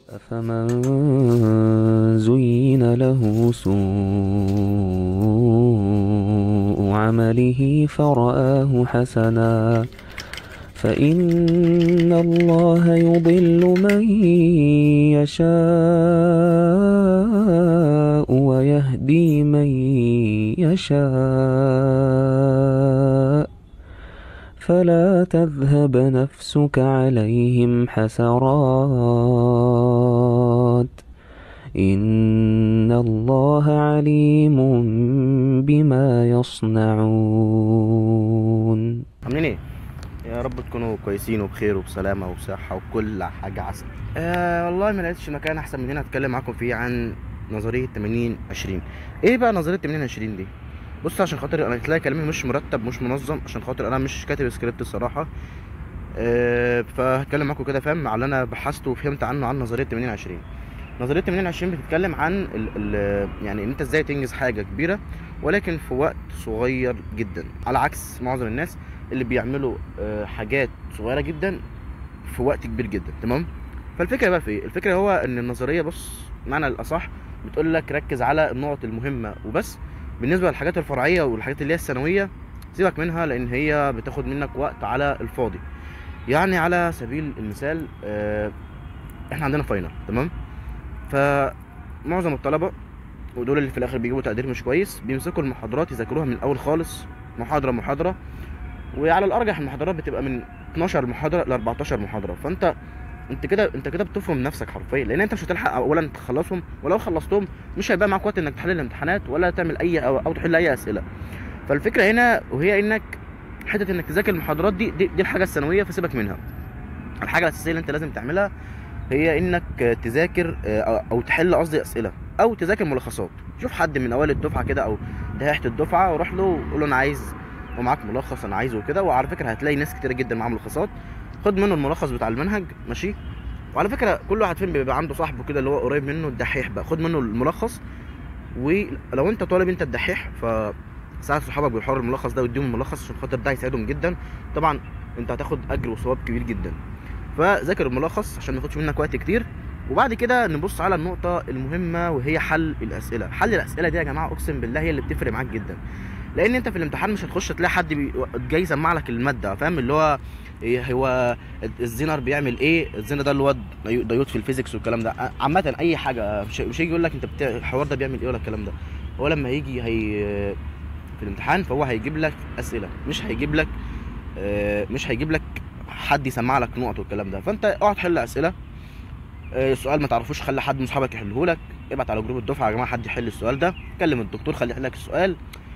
أفمن زين له سوء عمله فرآه حسنا فإن الله يضل من يشاء ويهدي من يشاء فلا تذهب نفسك عليهم حسرات إن الله عليم بما يصنعون عاملين ايه؟ يا رب تكونوا كويسين وبخير وبسلامة وبصحة وكل حاجة عسل آه والله ما لقيتش مكان أحسن من هنا أتكلم معاكم فيه عن نظرية 80 20 إيه بقى نظرية 80 20 دي؟ بص عشان خاطر أنا تلاقي كلامي مش مرتب مش منظم عشان خاطر أنا مش كاتب سكريبت الصراحة آه فهتكلم معاكم كده فاهم على اللي أنا بحثت وفهمت عنه عن نظرية 80 20 نظرية 80 20 بتتكلم عن ال ال يعني إن أنت إزاي تنجز حاجة كبيرة ولكن في وقت صغير جدا على عكس معظم الناس اللي بيعملوا آه، حاجات صغيره جدا في وقت كبير جدا تمام فالفكره بقى في ايه الفكره هو ان النظريه بص معنى الاصح بتقول لك ركز على النقط المهمه وبس بالنسبه للحاجات الفرعيه والحاجات اللي هي الثانويه سيبك منها لان هي بتاخد منك وقت على الفاضي يعني على سبيل المثال آه، احنا عندنا فاينل تمام فمعظم الطلبه ودول اللي في الاخر بيجيبوا تقدير مش كويس بيمسكوا المحاضرات يذاكروها من الاول خالص محاضره محاضره وعلى الارجح المحاضرات بتبقى من 12 محاضره ل 14 محاضره فانت انت كده انت كده بتفرم نفسك حرفيا لان انت مش هتلحق اولا تخلصهم ولو خلصتهم مش هيبقى معاك وقت انك تحل الامتحانات ولا تعمل اي او, أو تحل اي اسئله فالفكره هنا وهي انك حته انك تذاكر المحاضرات دي دي, دي الحاجه الثانويه فسيبك منها الحاجه الاساسيه اللي انت لازم تعملها هي انك تذاكر اه، او تحل قصدي اسئله او تذاكر ملخصات شوف حد من اوائل الدفعه كده او دهيحه الدفعه وروح له وقول له انا عايز ومعاك ملخص انا عايزه كده وعلى فكره هتلاقي ناس كتيره جدا معاها ملخصات خد منه الملخص بتاع المنهج ماشي وعلى فكره كل واحد فين بيبقى عنده صاحبه كده اللي هو قريب منه الدحيح بقى خد منه الملخص ولو انت طالب انت الدحيح ف ساعد صحابك بالحوار الملخص ده واديهم الملخص عشان خاطر ده هيساعدهم جدا طبعا انت هتاخد اجر وثواب كبير جدا فذاكر الملخص عشان ما ياخدش منك وقت كتير وبعد كده نبص على النقطة المهمة وهي حل الأسئلة، حل الأسئلة دي يا جماعة أقسم بالله هي اللي بتفرق معاك جدا. لأن أنت في الامتحان مش هتخش تلاقي حد بي... جاي يسمع لك المادة فاهم اللي هو إيه هو الزينر بيعمل إيه؟ الزينر ده اللي هو دي- ديود في الفيزيكس والكلام ده، عامة أي حاجة مش مش هيجي يقول لك أنت بتاع الحوار ده بيعمل إيه ولا الكلام ده. هو لما يجي هي في الامتحان فهو هيجيب لك أسئلة مش هيجيب لك آه، مش هيجيب لك حد يسمع لك نقط والكلام ده فانت اقعد حل اسئله آه، السؤال ما تعرفوش خلي حد من اصحابك يحله لك ابعت على جروب الدفعه يا جماعه حد يحل السؤال ده كلم الدكتور خليه يحل لك السؤال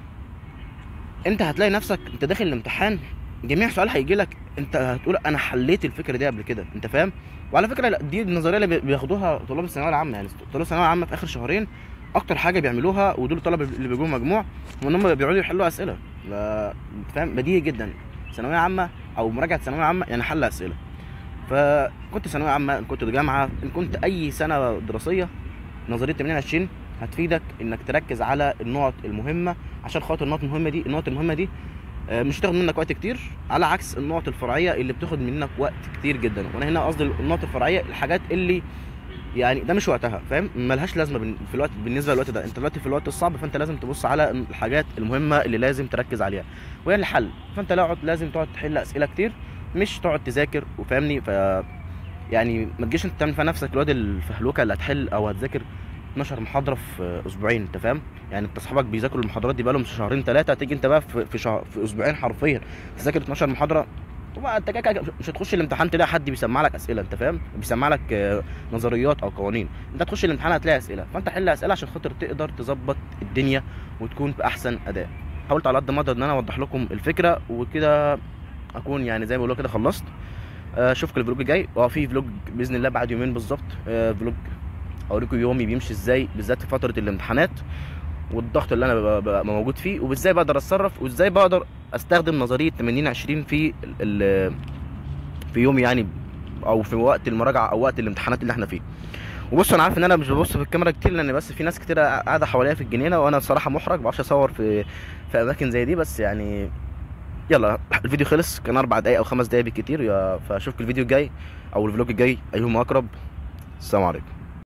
انت هتلاقي نفسك انت داخل الامتحان جميع سؤال هيجي لك انت هتقول انا حليت الفكره دي قبل كده انت فاهم وعلى فكره لا، دي النظريه اللي بي- بياخدوها طلاب الثانويه العامه يعني طلاب الثانويه العامه في اخر شهرين اكتر حاجه بيعملوها ودول الطلبه اللي بيجيبوا مجموع هو ان هم بيقعدوا يحلوا اسئله ف- فاهم بديهي جدا ثانويه عامه او مراجعه ثانويه عامه يعني حل اسئله فكنت ثانويه عامه ان كنت جامعه ان كنت اي سنه دراسيه نظريه 80 20 هتفيدك انك تركز على النقط المهمه عشان خاطر النقط المهمه دي النقط المهمه دي آه، مش هتاخد منك وقت كتير على عكس النقط الفرعيه اللي بتاخد منك وقت كتير جدا وانا هنا قصدي النقط الفرعيه الحاجات اللي يعني ده مش وقتها فاهم ملهاش لازمه بن- في الوقت بالنسبه للوقت ده انت دلوقتي في الوقت الصعب فانت لازم تبص على الحاجات المهمه اللي لازم تركز عليها وهي الحل فانت لا لازم تقعد تحل اسئله كتير مش تقعد تذاكر وفاهمني ف يعني ما تجيش انت تعمل في نفسك الواد الفهلوكه اللي هتحل او هتذاكر 12 محاضره في اسبوعين انت فاهم يعني انت اصحابك بيذاكروا المحاضرات دي بقالهم شهرين ثلاثه تيجي انت بقى في في, شهر في اسبوعين حرفيا تذاكر 12 محاضره طبعا انت كده كده مش هتخش الامتحان تلاقي حد بيسمع لك اسئله انت فاهم بيسمع لك آه، نظريات او قوانين انت تخش الامتحان هتلاقي اسئله فانت حل اسئله عشان خاطر تقدر تظبط الدنيا وتكون باحسن اداء حاولت على قد ما اقدر ان انا اوضح لكم الفكره وكده اكون يعني زي ما بيقولوا كده خلصت آه، اشوفكم الفلوج الجاي اه في فلوج باذن الله بعد يومين بالظبط آه، فلوج اوريكم يومي بيمشي ازاي بالذات في فتره الامتحانات والضغط اللي انا ببقى ببقى موجود فيه وازاي بقدر اتصرف وازاي بقدر استخدم نظريه 80 20 في ال- ال- في يومي يعني او في وقت المراجعه او وقت الامتحانات اللي احنا فيه وبص انا عارف ان انا مش ببص في الكاميرا كتير لان بس في ناس كتير قاعده حواليا في الجنينه وانا الصراحه محرج ما بعرفش اصور في في اماكن زي دي بس يعني يلا الفيديو خلص كان اربع دقايق او خمس دقايق بالكتير يا فاشوفك الفيديو الجاي او الفلوج الجاي ايهما اقرب السلام عليكم